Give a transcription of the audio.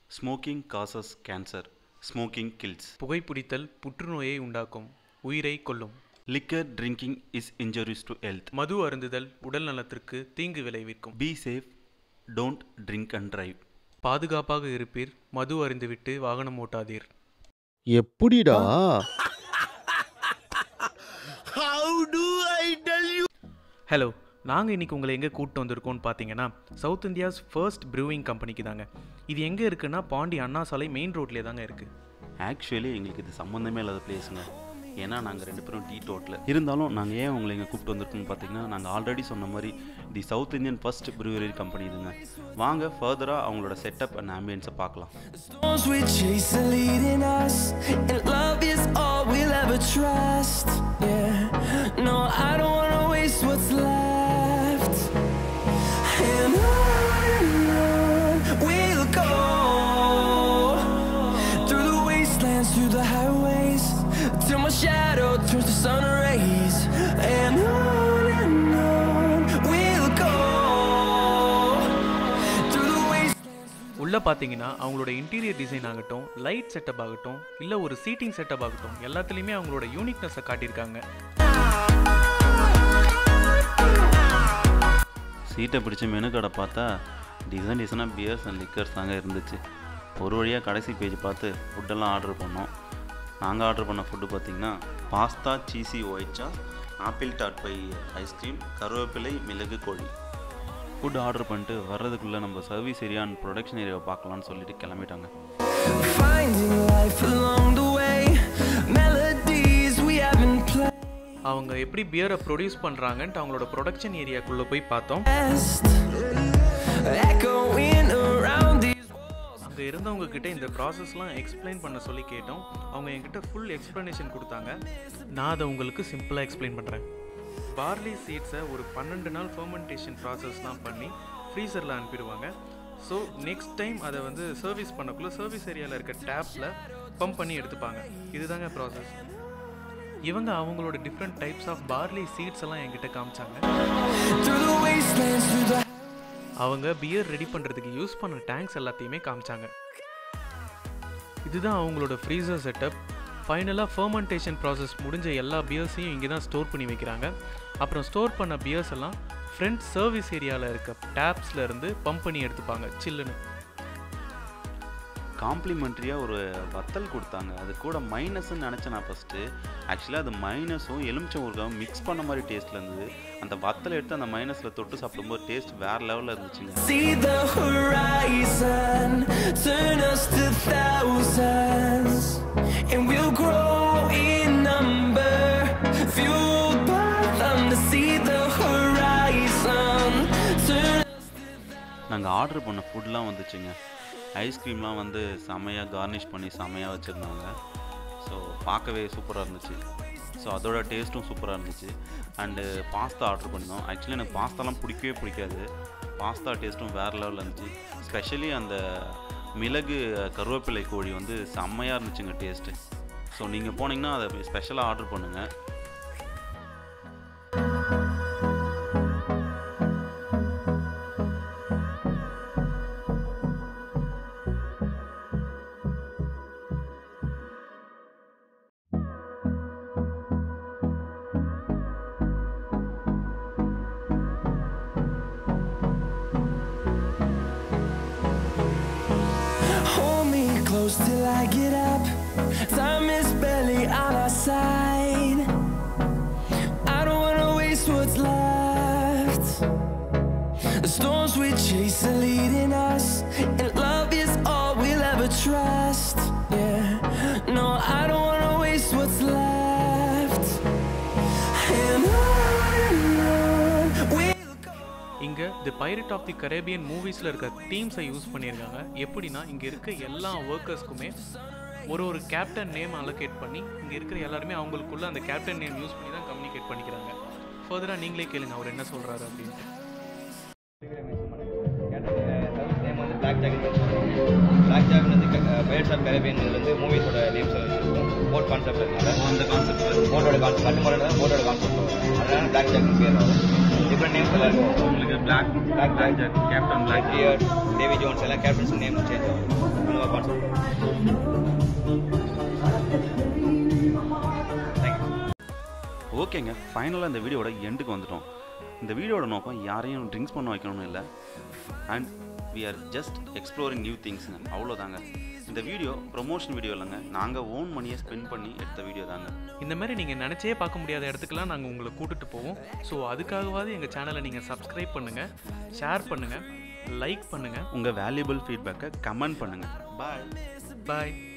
Smoking causes cancer smoking kills புகைப்பிடித்தல் புற்றுநோயை உண்டாக்கும் உயிரை கொல்லும் liquor drinking is injurious to health மது அருந்துதல் உடல் நலத்திற்கு தீங்கு விளைவிக்கும் be safe don't drink and drive பாதுகாப்பாக இருப்பீர் மது அருந்துவிட்டு வாகனம் ஓட்டாதீர் எப்படிடா ஹலோ நாங்கள் இன்றைக்கி உங்களை எங்கே கூப்பிட்டு வந்திருக்கோம்னு பார்த்தீங்கன்னா சவுத் இந்தியாஸ் ஃபர்ஸ்ட் ப்ரூவிங் கம்பெனிக்கு தாங்க இது எங்கே இருக்குன்னா பாண்டி அண்ணா சாலை மெயின் ரோட்லேயே தாங்க இருக்குது ஆக்சுவலி எங்களுக்கு இது சம்மந்தமே இல்லாத பிளேஸுங்க ஏன்னா நாங்கள் ரெண்டு பேரும் டீ டோட்டில் இருந்தாலும் நாங்கள் ஏன் உங்களை இங்கே கூப்பிட்டு வந்திருக்கோம்னு பார்த்தீங்கன்னா நாங்கள் ஆல்ரெடி சொன்ன மாதிரி the South Indian first brewery company இதுங்க வாங்க ஃபர்தராக அவங்களோட செட்டப் அண்ட் ஆம்பியன்ஸை பார்க்கலாம் Storms we chase are leading us, and love is all we'll ever trust. Yeah, no, I don't wanna waste what's left. And on and on we'll go through the wastelands, through the highways, till my shadow turns to sun rays. And on and on we'll go through the wastelands. உள்ளே பார்த்தீங்கன்னா அவங்களோட interior design ஆகட்டும் light setup ஆகட்டும் இல்லை ஒரு seating setup ஆகட்டும் எல்லாத்துலேயுமே அவங்களோட யூனிக்னஸை காட்டியிருக்காங்க சீட்டை பிடிச்ச மெனு கடை பார்த்தா டிசைன் டிசைனாக பியர்ஸ் அண்ட் லிக்கர்ஸ் தாங்க இருந்துச்சு ஒரு வழியாக கடைசி பேஜ் பார்த்து ஃபுட்டெல்லாம் ஆர்டர் பண்ணோம் நாங்கள் ஆர்டர் பண்ண ஃபுட்டு பார்த்தீங்கன்னா pasta cheesy white sauce apple டாட் பை ஐஸ்கிரீம் கருவேப்பிலை மிளகு கோழி ஃபுட் ஆர்டர் பண்ணிட்டு வர்றதுக்குள்ளே நம்ம சர்வீஸ் ஏரியா அண்ட் ப்ரொடக்ஷன் ஏரியாவை பார்க்கலான்னு சொல்லிட்டு கிளம்பிட்டாங்க Finding life along the way, melodies we haven't played. அவங்க எப்படி பியரை ப்ரொடியூஸ் பண்ணுறாங்கன்ட்டு அவங்களோட ப்ரொடக்ஷன் ஏரியாக்குள்ளே போய் பார்த்தோம் Echoing around these walls. அங்கே இருந்தவங்க கிட்ட இந்த ப்ராசஸ்லாம் எக்ஸ்பிளைன் பண்ண சொல்லி கேட்டோம் அவங்க என்கிட்ட ஃபுல் எக்ஸ்ப்ளனேஷன் கொடுத்தாங்க நான் அதை உங்களுக்கு சிம்பிளாக எக்ஸ்பிளைன் பண்ணுறேன் பார்லி சீட்ஸை ஒரு பன்னெண்டு நாள் ஃபர்மெண்டேஷன் ப்ராசஸ்லாம் பண்ணி ஃப்ரீசரில் அனுப்பிடுவாங்க ஸோ நெக்ஸ்ட் டைம் அதை வந்து சர்வீஸ் பண்ணக்குள்ள சர்வீஸ் ஏரியாவில் இருக்க டேப்பில் பம்ப் பண்ணி எடுத்துப்பாங்க இதுதாங்க ப்ராசஸ் இவங்க அவங்களோட different types of barley seeds எல்லாம் என்கிட்ட காமிச்சாங்க Through the wastelands, through the அவங்க பியர் ரெடி பண்ணுறதுக்கு யூஸ் பண்ண டேங்க்ஸ் எல்லாத்தையுமே காமிச்சாங்க இதுதான் அவங்களோட ஃப்ரீசர் செட்டப் ஃபைனலாக ஃபர்மெண்டேஷன் ப்ராசஸ் முடிஞ்ச எல்லா பியர்ஸையும் இங்கே தான் ஸ்டோர் பண்ணி வைக்கிறாங்க அப்புறம் ஸ்டோர் பண்ண பியர்ஸ் எல்லாம் ஃப்ரண்ட் சர்வீஸ் ஏரியாவில் இருக்க டேப்ஸில் இருந்து பம்ப் பண்ணி எடுத்துப்பாங்க சில்லுன்னு காம்ப்ளிமெண்ட்ரியாக ஒரு வத்தல் கொடுத்தாங்க அது கூட மைனஸ்ன்னு நினச்சேன் நான் ஃபஸ்ட்டு ஆக்சுவலாக அது மைனஸும் எலுமிச்சம் ஊறுகாயும் மிக்ஸ் பண்ண மாதிரி டேஸ்ட்டில் இருந்தது அந்த வத்தலை எடுத்து அந்த மைனஸில் தொட்டு சாப்பிடும்போது டேஸ்ட் வேறு லெவலில் இருந்துச்சுங்க see the horizon, turn us to thousands, and we'll grow in number, fueled by them to see the horizon, turn நாங்கள் ஆர்டர் பண்ண ஃபுட்லாம் வந்துச்சுங்க ஐஸ்கிரீம்லாம் வந்து செமையாக கார்னிஷ் பண்ணி செமையாக வச்சுருந்தாங்க ஸோ பார்க்கவே சூப்பராக இருந்துச்சு ஸோ அதோட டேஸ்ட்டும் சூப்பராக இருந்துச்சு அண்டு பாஸ்தா ஆர்டர் பண்ணியிருந்தோம் ஆக்சுவலி எனக்கு பாஸ்தாலாம் பிடிக்கவே பிடிக்காது பாஸ்தா டேஸ்ட்டும் வேறு லெவலில் இருந்துச்சு ஸ்பெஷலி அந்த மிளகு கருவேப்பிலை கோழி வந்து செம்மையாக இருந்துச்சுங்க டேஸ்ட்டு ஸோ நீங்கள் போனீங்கன்னா அதை ஸ்பெஷலாக ஆர்டர் பண்ணுங்கள் Hold me close till I get up. Time is barely on our side. I don't wanna waste what's left. The storms we chase are leading us, and love is all we'll ever trust. Yeah, no, I don't wanna waste what's left. And on and on we'll go. இங்கே the pirate of the Caribbean மூவிஸில் இருக்க தீம்ஸை use பண்ணியிருக்காங்க எப்படின்னா இங்கே இருக்க எல்லா ஒர்க்கர்ஸ்க்குமே ஒரு ஒரு கேப்டன் நேம் அலோகேட் பண்ணி இங்கே இருக்கிற எல்லாருமே அவங்களுக்குள்ள அந்த கேப்டன் நேம் யூஸ் பண்ணி தான் கம்யூனிகேட் பண்ணிக்கிறாங்க ஃபர்தராக நீங்களே கேளுங்க அவர் என்ன சொல்கிறாரு அப்படின்ட்டு சர்வீஸ் நேம் வந்து பிளாக் ஜாக் பிளாக் ஜாக் வந்து பேர்ட்ஸ் ஆஃப் கரேபியன் வந்து மூவிஸோட நேம்ஸ் வச்சிருக்கோம் போட் கான்செப்ட் இருக்கனால அந்த கான்செப்ட் போட்டோட கான்செப்ட் கட்டு மரம் போட்டோட கான்செப்ட் வரும் அதனால பிளாக் ஜாக் பேர் வரும் டிஃப்ரெண்ட் நேம்ஸ் எல்லாம் இருக்கும் உங்களுக்கு black black black Jack captain black dear Davy Jones எல்லாம் கேப்டன்ஸ் நேம் சேஞ்ச் ஆகும் நம்ம ஓகேங்க ஃபைனலாக இந்த வீடியோட எண்டுக்கு வந்துட்டோம் இந்த வீடியோட நோக்கம் யாரையும் ட்ரிங்க்ஸ் பண்ண வைக்கணும்னு இல்லை and we are just exploring new திங்ஸுங்க அவ்வளோதாங்க இந்த வீடியோ ப்ரொமோஷன் வீடியோ இல்லைங்க நாங்கள் ஓன் மணியை ஸ்பெண்ட் பண்ணி எடுத்த வீடியோ தாங்க இந்த மாதிரி நீங்கள் நினச்சே பார்க்க முடியாத இடத்துக்குலாம் நாங்கள் உங்களை கூட்டிட்டு போவோம் ஸோ அதுக்காகவாவது எங்கள் சேனலை நீங்கள் சப்ஸ்கிரைப் பண்ணுங்கள் ஷேர் பண்ணுங்கள் லைக் பண்ணுங்கள் உங்கள் வேல்யூபிள் ஃபீட்பேக்கை கமெண்ட் பண்ணுங்கள் பாய் பாய்